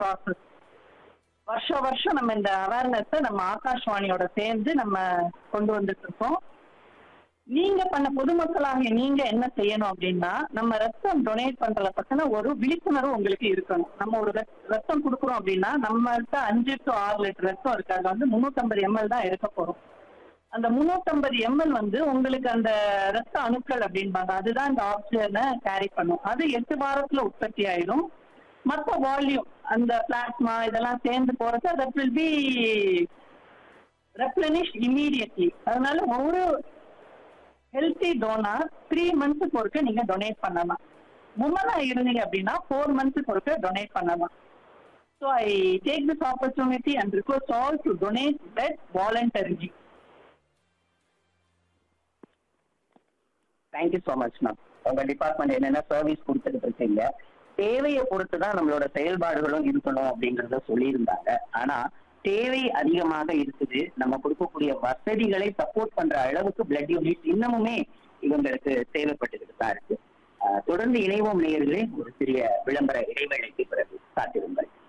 process வருஷம் வருஷம் நம்ம இந்த அவேர்னஸ் நம்ம ஆகாஷ்வாணியோட சேர்ந்து நம்ம கொண்டு வந்துட்டு இருக்கோம் நீங்க பண்ண பொதுமக்களாகிய நீங்க என்ன செய்யணும் அப்படின்னா நம்ம ரத்தம் டொனேட் பண்றத பத்தின ஒரு விழிப்புணர்வு உங்களுக்கு இருக்கணும் நம்ம ஒரு ரத்- ரத்தம் கொடுக்குறோம் அப்படின்னா நம்மள்ட்ட அஞ்சு டு ஆறு லிட்டர் ரத்தம் இருக்கு அதுல வந்து முன்னூத்தம்பது எம்எல் தான் எடுக்க போறோம் அந்த முன்னூத்தம்பது எம்எல் வந்து உங்களுக்கு அந்த ரத்த அணுக்கள் அப்படின்பாங்க அதுதான் இந்த ஆக்சிஜனை கேரி பண்ணும் அது எட்டு வாரத்துல உற்பத்தி ஆயிடும் மற்ற வால்யூம் அந்த பிளாஸ்மா இதெல்லாம் சேர்ந்து போறது that will be replenish immediately அதனால ஒரு ஹெல்த்தி டோனார் த்ரீ மந்த்ஸுக்கு ஒருக்க நீங்க டொனேட் பண்ணலாம் உமனா இருந்தீங்க அப்படின்னா ஃபோர் மந்த்ஸுக்கு ஒருக்க டொனேட் பண்ணலாம் so I take this opportunity and request all to donate bed voluntarily thank you so much ma'am உங்க டிபார்ட்மெண்ட் என்னென்ன சர்வீஸ் கொடுத்துட்டு இருக்கீங்க தேவையை பொறுத்து தான் நம்மளோட செயல்பாடுகளும் இருக்கணும் அப்படிங்கறத சொல்லியிருந்தாங்க ஆனா தேவை அதிகமாக இருக்குது நம்ம கொடுக்கக்கூடிய வசதிகளை சப்போர்ட் பண்ற அளவுக்கு பிளட் யூனிட் இன்னமுமே இவங்களுக்கு தேவைப்பட்டுக்கிட்டு தான் இருக்கு ஆஹ் தொடர்ந்து இணைவோம் நேயர்களே ஒரு சிறிய விளம்பர இடைவேளைக்கு பிறகு காத்திருங்கள்